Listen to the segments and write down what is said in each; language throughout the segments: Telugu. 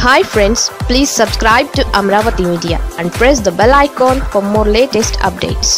hi friends please subscribe to Amaravati media and press the bell icon for more latest updates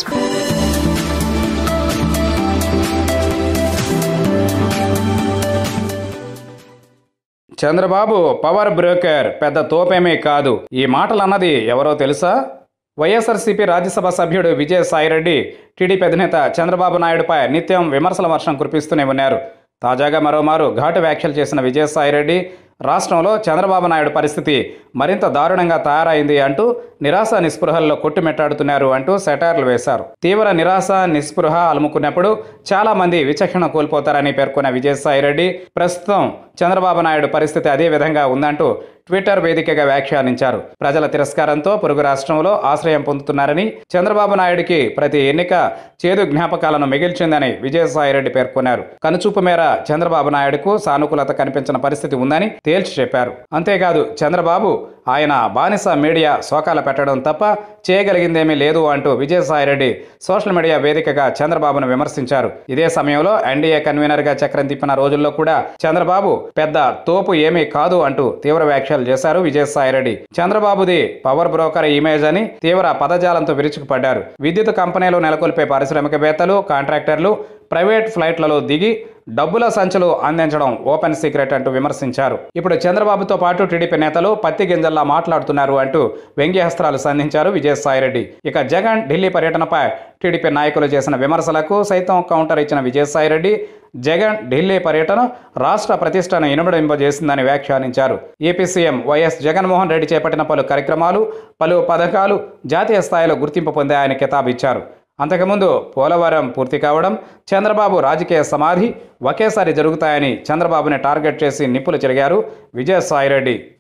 Chandrababu power broker పెద్ద తోపేమీ కాదు ఈ మాటలు అన్నది ఎవరో తెలుసా వైఎస్ఆర్సీపీ రాజ్యసభ సభ్యుడు విజయసాయిరెడ్డి టీడీపీ అధినేత చంద్రబాబు నాయుడుపై నిత్యం విమర్శల వర్షం కురిపిస్తూనే ఉన్నారు తాజాగా మరోమారు ఘాటు వ్యాఖ్యలు చేసిన విజయసాయిరెడ్డి రాష్ట్రంలో చంద్రబాబు నాయుడు పరిస్థితి మరింత దారుణంగా తయారైంది అంటూ నిరాశ నిస్పృహల్లో కొట్టుమెట్టాడుతున్నారు అంటూ సెటార్లు వేశారు తీవ్ర నిరాశ నిస్పృహ అలుముకున్నప్పుడు చాలా మంది విచక్షణ కోల్పోతారని పేర్కొన్న విజయసాయిరెడ్డి ప్రస్తుతం చంద్రబాబు నాయుడు పరిస్థితి అదే విధంగా ఉందంటూ ట్విట్టర్ వేదికగా వ్యాఖ్యానించారు ప్రజల తిరస్కారంతో పొరుగు రాష్ట్రంలో ఆశ్రయం పొందుతున్నారని చంద్రబాబు నాయుడికి ప్రతి ఎన్నిక చేదు జ్ఞాపకాలను మిగిల్చిందని విజయసాయిరెడ్డి పేర్కొన్నారు కనుచూపు మేర చంద్రబాబు నాయుడుకు సానుకూలత కనిపించిన పరిస్థితి ఉందని తేల్చి చెప్పారు అంతేకాదు చంద్రబాబు ఆయన బానిస మీడియా శోకాల పెట్టడం తప్ప చేయగలిగిందేమీ లేదు అంటూ విజయసాయిరెడ్డి సోషల్ మీడియా వేదికగా చంద్రబాబును విమర్శించారు ఇదే సమయంలో ఎన్డీఏ కన్వీనర్గా చక్రం తిప్పిన రోజుల్లో కూడా చంద్రబాబు పెద్ద తోపు ఏమీ కాదు అంటూ తీవ్ర వ్యాఖ్యలు చేశారు విజయసాయిరెడ్డి చంద్రబాబుది పవర్ బ్రోకర్ ఇమేజ్ అని తీవ్ర పదజాలంతో విరుచుకుపడ్డారు విద్యుత్ కంపెనీలు నెలకొల్పే పారిశ్రామికవేత్తలు కాంట్రాక్టర్లు ప్రైవేట్ ఫ్లైట్లలో దిగి డబ్బుల సంచులు అందించడం ఓపెన్ సీక్రెట్ అంటూ విమర్శించారు ఇప్పుడు చంద్రబాబుతో పాటు టీడీపీ నేతలు పత్తి గింజల్లా మాట్లాడుతున్నారు అంటూ వ్యంగ్యాస్త్రాలు సంధించారు విజయసాయిరెడ్డి ఇక జగన్ ఢిల్లీ పర్యటనపై టీడీపీ నాయకులు చేసిన విమర్శలకు సైతం కౌంటర్ ఇచ్చిన విజయసాయిరెడ్డి జగన్ ఢిల్లీ పర్యటన రాష్ట్ర ప్రతిష్టను ఇనుమడింపజేసిందని వ్యాఖ్యానించారు AP CM YS Jaganmohan Reddy చేపట్టిన పలు కార్యక్రమాలు పలు పథకాలు జాతీయ స్థాయిలో గుర్తింపు పొందాయని కితాబిచ్చారు అంతకుముందు పోలవరం పూర్తి కావడం చంద్రబాబు రాజకీయ సమాధి ఒకేసారి జరుగుతాయని చంద్రబాబుని టార్గెట్ చేసి నిప్పులు చెరిగారు విజయసాయిరెడ్డి